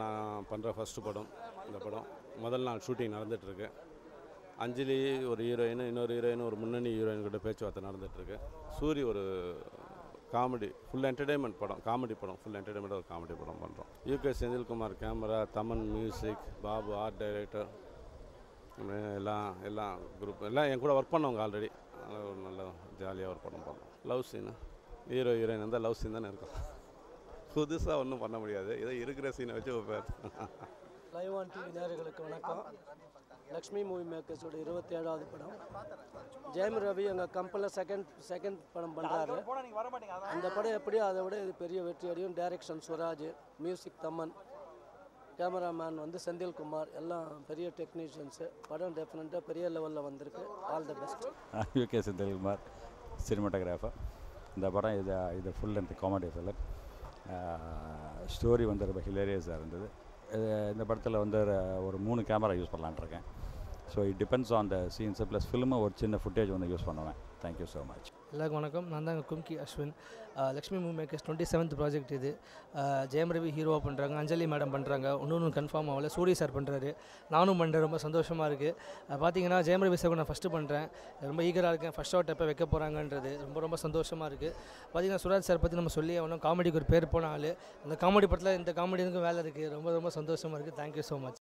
நான் பண்ணுற ஃபஸ்ட்டு படம் இந்த படம் முதல் நாள் ஷூட்டிங் நடந்துகிட்ருக்கு அஞ்சலி ஒரு ஹீரோயின் இன்னொரு ஹீரோயின் ஒரு முன்னணி ஹீரோயின் கிட்ட பேச்சுவார்த்தை நடந்துகிட்ருக்கு சூரி ஒரு காமெடி ஃபுல் என்டர்டெயின்மெண்ட் படம் காமெடி படம் ஃபுல் என்டர்டெயின்மெண்ட் ஒரு காமெடி படம் பண்ணுறோம் UK Senthilkumar camera Thaman music Babu art director எல்லாம் எல்லாம் குரூப் எல்லாம் என் கூட ஒர்க் பண்ணவங்க ஆல்ரெடி ஒரு நல்ல ஜாலியாக ஒரு படம் பண்ணோம் லவ் சீனு ஹீரோ ஹீரோயின் இருந்தால் லவ் சீன் தானே இருக்கும் புதுசாக ஒன்றும் பண்ண முடியாது ஏதோ இருக்கிற சீனை வச்சு வைப்பேன் லைவ் ஆன் டிவி நேயர்களுக்கு வணக்கம் லக்ஷ்மி மூவி மேக்கர்ஸோட இருபத்தி ஏழாவது படம் ஜெயம் ரவி எங்கள் கம்பெனியில் செகண்ட் செகண்ட் படம் பண்ணுறாரு அந்த படம் எப்படியோ அதை விட இது பெரிய வெற்றி அடையும் direction Suraj music Thaman cameraman வந்து செந்தில்குமார் எல்லாம் பெரிய டெக்னீஷியன்ஸு படம் டெஃபினட்டாக பெரிய லெவலில் வந்திருக்கு all the best UK Senthilkumar cinematographer இந்த படம் இது இது full length comedy film story வந்து ரொம்ப ஹிலேரியஸாக இருந்தது இது இந்த படத்தில் வந்து ஒரு மூணு கேமரா யூஸ் பண்ணலான்னு இருக்கேன் so it depends on the scenes plus ஃபிலிமை ஒரு சின்ன ஃபுட்டேஜ் வந்து யூஸ் பண்ணுவேன் தேங்க்யூ ஸோ மச் எல்லாருக்கும் வணக்கம் நான் தாங்க கும்கி அஸ்வின் அஹ் Lakshmi movie makers twenty seventh project இது அஹ் ஜெயம் ரவி ஹீரோவாக பண்ணுறாங்க அஞ்சலி மேடம் பண்ணுறாங்க இன்னொன்று கன்ஃபார்ம் ஆகல சூரிய சார் பண்ணுறாரு நானும் பண்ணுறேன் ரொம்ப சந்தோஷமாக இருக்குது பார்த்தீங்கன்னா ஜெயம் ரவி சார் நான் ஃபஸ்ட்டு பண்ணுறேன் ரொம்ப ஈகராக இருக்கேன் ஃபஸ்ட் ஷாட் எப்போ வைக்க போகிறாங்கன்றது ரொம்ப ரொம்ப சந்தோஷமாக இருக்குது பார்த்தீங்கன்னா சுராஜ் சார் பற்றி நம்ம சொல்லி அவனும் காமெடிக்கு ஒரு பேர் போன ஆள் அந்த காமெடி படத்தில் இந்த காமெடிக்கும் வேலை இருக்குது ரொம்ப ரொம்ப சந்தோஷமாக இருக்குது தேங்க்யூ ஸோ மச்